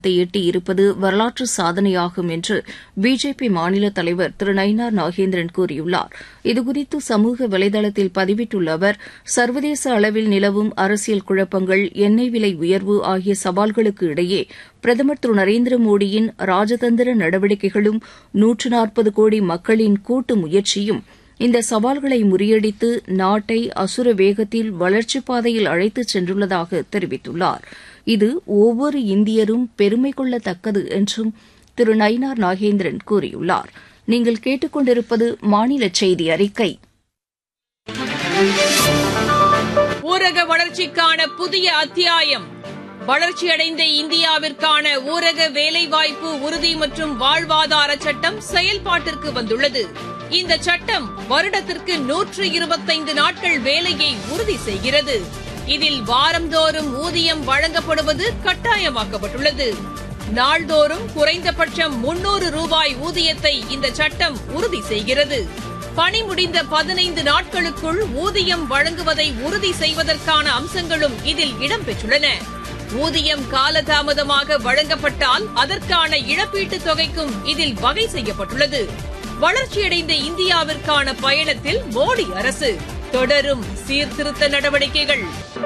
எட்டியிருப்பது வரலாற்று சாதனையாகும் என்று பிஜேபி மாநில தலைவர் திரு நயினார் நாகேந்திரன் கூறியுள்ளார் இதுகுறித்து சமூக வலைதளத்தில் பதிவிட்டுள்ள அவர் சர்வதேச அளவில் நிலவும் அரசியல் குழப்பங்கள் எண்ணெய் விலை உயர்வு ஆகிய சவால்களுக்கு இடையே பிரதமர் திரு நரேந்திர மோடியின் ராஜதந்திர நடவடிக்கைகளும் நூற்று நாற்பது கோடி மக்களின் கூட்டு முயற்சியும் இந்த சவால்களை முறியடித்து நாட்டை அசுர வேகத்தில் வளர்ச்சிப் பாதையில் அழைத்துச் சென்றுள்ளதாக தெரிவித்துள்ளார் இது ஒவ்வொரு இந்தியரும் பெருமை கொள்ளத்தக்கது என்றும் திரு நயினார் நாகேந்திரன் கூறியுள்ளார் நீங்கள் கேட்டுக்கொண்டிருப்பது மாநில செய்தி அறிக்கை ஊரக வளர்ச்சிக்கான புதிய அத்தியாயம் வளர்ச்சியடைந்த இந்தியாவிற்கான ஊரக வேலைவாய்ப்பு உறுதி மற்றும் வாழ்வாதார சட்டம் செயல்பாட்டிற்கு வந்துள்ளது இந்த சட்டம் வருடத்திற்கு நூற்று இருபத்தைந்து நாட்கள் வேலையை உறுதி செய்கிறது இதில் வாரந்தோறும் ஊதியம் வழங்கப்படுவது கட்டாயமாக்கப்பட்டுள்ளது நாள்தோறும் குறைந்தபட்சம் முன்னூறு ரூபாய் ஊதியத்தை இந்த சட்டம் உறுதி செய்கிறது பணி முடிந்த பதினைந்து நாட்களுக்குள் ஊதியம் வழங்குவதை உறுதி செய்வதற்கான அம்சங்களும் இதில் இடம்பெற்றுள்ளன ஊதியம் காலதாமதமாக வழங்கப்பட்டால் அதற்கான இழப்பீட்டுத் தொகைக்கும் இதில் வகை செய்யப்பட்டுள்ளது வளர்ச்சியடைந்த இந்தியாவிற்கான பயணத்தில் மோடி அரசு தொடரும் சீர்திருத்த நடவடிக்கைகள்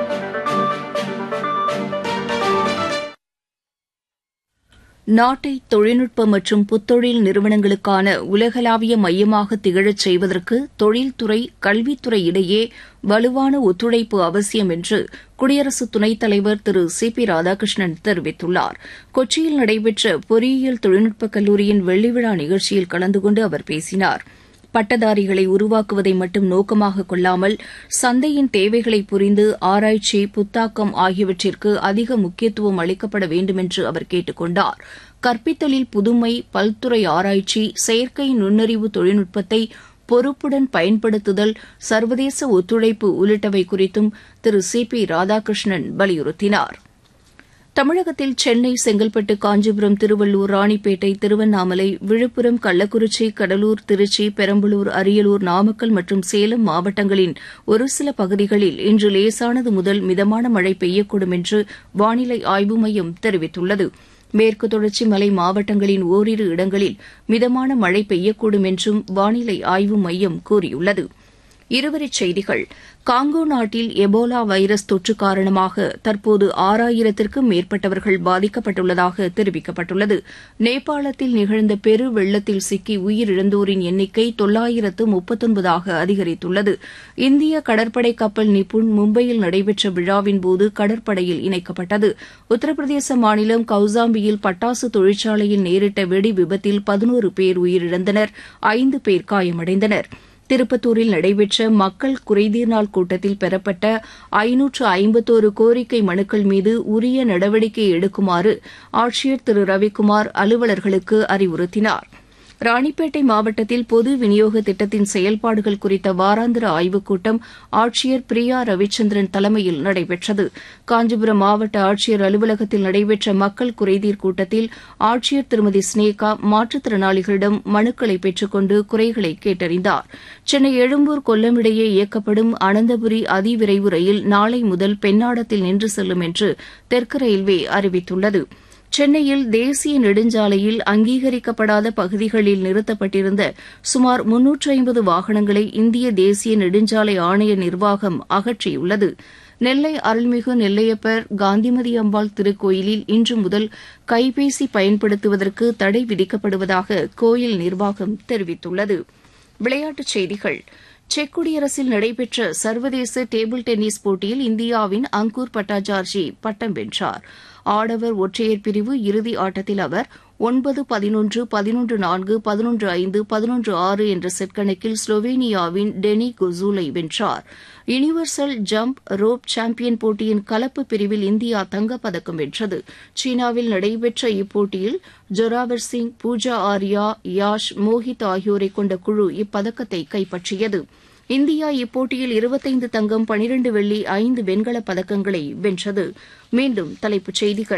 நாட்டை தொழில்நுட்ப மற்றும் புத்தொழில் நிறுவனங்களுக்கான உலகளாவிய மையமாக திகழச் செய்வதற்கு தொழில்துறை கல்வித்துறை இடையே வலுவான ஒத்துழைப்பு அவசியம் என்று குடியரசு துணைத் தலைவர் திரு சி பி ராதாகிருஷ்ணன் தெரிவித்துள்ளார் கொச்சியில் நடைபெற்ற பொறியியல் தொழில்நுட்பக் கல்லூரியின் வெள்ளிவிழா நிகழ்ச்சியில் கலந்து கொண்டு அவர் பேசினார் பட்டதாரிகளை உருவாக்குவதை மட்டும் நோக்கமாக கொள்ளாமல் சந்தையின் தேவைகளை புரிந்து ஆராய்ச்சி புத்தாக்கம் ஆகியவற்றிற்கு அதிக முக்கியத்துவம் அளிக்கப்பட வேண்டுமென்று அவர் கேட்டுக் கொண்டார் கற்பித்தலில் புதுமை பல்துறை ஆராய்ச்சி செயற்கை நுண்ணறிவு தொழில்நுட்பத்தை பொறுப்புடன் பயன்படுத்துதல் சர்வதேச ஒத்துழைப்பு உள்ளிட்டவை குறித்தும் திரு சி பி ராதாகிருஷ்ணன் வலியுறுத்தினார் தமிழகத்தில் சென்னை செங்கல்பட்டு காஞ்சிபுரம் திருவள்ளூர் ராணிப்பேட்டை திருவண்ணாமலை விழுப்புரம் கள்ளக்குறிச்சி கடலூர் திருச்சி பெரம்பலூர் அரியலூர் நாமக்கல் மற்றும் சேலம் மாவட்டங்களின் ஒரு சில பகுதிகளில் இன்று லேசானது முதல் மிதமான மழை பெய்யக்கூடும் என்று வானிலை ஆய்வு மையம் தெரிவித்துள்ளது மேற்கு தொடர்ச்சி மலை மாவட்டங்களின் ஓரிரு இடங்களில் மிதமான மழை பெய்யக்கூடும் என்றும் வானிலை ஆய்வு மையம் கூறியுள்ளது இருவரிச் செய்திகள் காங்கோ நாட்டில் எபோலா வைரஸ் தொற்று காரணமாக தற்போது ஆறாயிரத்திற்கும் மேற்பட்டவர்கள் பாதிக்கப்பட்டுள்ளதாக தெரிவிக்கப்பட்டுள்ளது நேபாளத்தில் நிகழ்ந்த பெரு வெள்ளத்தில் சிக்கி உயிரிழந்தோரின் எண்ணிக்கை தொள்ளாயிரத்து முப்பத்தொன்பதாக அதிகரித்துள்ளது இந்திய கடற்படை கப்பல் நிப்புண் மும்பையில் நடைபெற்ற விழாவின்போது கடற்படையில் இணைக்கப்பட்டது உத்தரப்பிரதேச மாநிலம் கௌசாம்பியில் பட்டாசு தொழிற்சாலையில் நேரிட்ட வெடி விபத்தில் பதினோரு பேர் உயிரிழந்தனர் ஐந்து பேர் காயமடைந்தனர் திருப்பத்தூரில் நடைபெற்ற மக்கள் குறைதீர் நாள் கூட்டத்தில் பெறப்பட்ட ஐநூற்று ஐம்பத்தோரு கோரிக்கை மனுக்கள் மீது உரிய நடவடிக்கை எடுக்குமாறு ஆட்சியர் திரு ரவிக்குமார் அலுவலர்களுக்கு அறிவுறுத்தினார் ராணிப்பேட்டை மாவட்டத்தில் பொது விநியோக திட்டத்தின் செயல்பாடுகள் குறித்த வாராந்திர ஆய்வுக் கூட்டம் ஆட்சியர் பிரியா ரவிச்சந்திரன் தலைமையில் நடைபெற்றது காஞ்சிபுரம் மாவட்ட ஆட்சியர் அலுவலகத்தில் நடைபெற்ற மக்கள் குறைதீர் கூட்டத்தில் ஆட்சியர் திருமதி ஸ்னேகா மாற்றுத்திறனாளிகளிடம் மனுக்களை பெற்றுக்கொண்டு குறைகளை கேட்டறிந்தார் சென்னை எழும்பூர் கொல்லம் இடையே இயக்கப்படும் அனந்தபுரி அதிவிரைவு ரயில் நாளை முதல் பெண்ணாடத்தில் நின்று செல்லும் என்று தெற்கு ரயில்வே அறிவித்துள்ளது சென்னையில் தேசிய நெடுஞ்சாலையில் அங்கீகரிக்கப்படாத பகுதிகளில் நிறுத்தப்பட்டிருந்த சுமார் முன்னூற்று ஐம்பது வாகனங்களை இந்திய தேசிய நெடுஞ்சாலை ஆணைய நிர்வாகம் அகற்றியுள்ளது நெல்லை அருள்மிகு நெல்லையப்பர் காந்திமதி அம்பாள் திருக்கோயிலில் இன்று முதல் கைபேசி பயன்படுத்துவதற்கு தடை விதிக்கப்படுவதாக கோயில் நிர்வாகம் தெரிவித்துள்ளது விளையாட்டுச் செய்திகள் செக் குடியரசில் நடைபெற்ற சர்வதேச டேபிள் டென்னிஸ் போட்டியில் இந்தியாவின் அங்கூர் பட்டாச்சார்ஜி பட்டம் வென்றார் ஆடவர் ஒற்றையர் பிரிவு இறுதி ஆட்டத்தில் அவர் ஒன்பது பதினொன்று பதினொன்று நான்கு பதினொன்று ஐந்து பதினொன்று ஆறு என்ற செட் கணக்கில் ஸ்லோவேனியாவின் டெனி கொசூலை வென்றார் யுனிவர்சல் ஜம்ப் ரோப் சாம்பியன் போட்டியின் கலப்பு பிரிவில் இந்தியா தங்கப்பதக்கம் வென்றது சீனாவில் நடைபெற்ற இப்போட்டியில் ஜொராவர் சிங் பூஜா ஆர்யா யாஷ் மோஹித் ஆகியோரை கொண்ட குழு இப்பதக்கத்தை கைப்பற்றியது இந்தியா இப்போட்டியில் இருபத்தைந்து தங்கம் பனிரண்டு வெள்ளி ஐந்து வெண்கலப் பதக்கங்களை வென்றது மீண்டும் தலைப்புச் செய்திகள்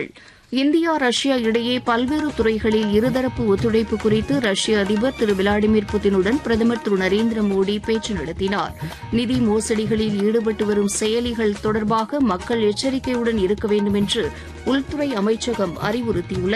இந்தியா ரஷ்யா இடையே பல்வேறு துறைகளில் இருதரப்பு ஒத்துழைப்பு குறித்து ரஷ்ய அதிபர் திரு விளாடிமிர் புதினுடன் பிரதமர் திரு நரேந்திர மோடி பேச்சு நடத்தினார் நிதி மோசடிகளில் ஈடுபட்டு வரும் செயலிகள் தொடர்பாக மக்கள் எச்சரிக்கையுடன் இருக்க வேண்டும் என்று உள்துறை அமைச்சகம் அறிவுறுத்தியுள்ளது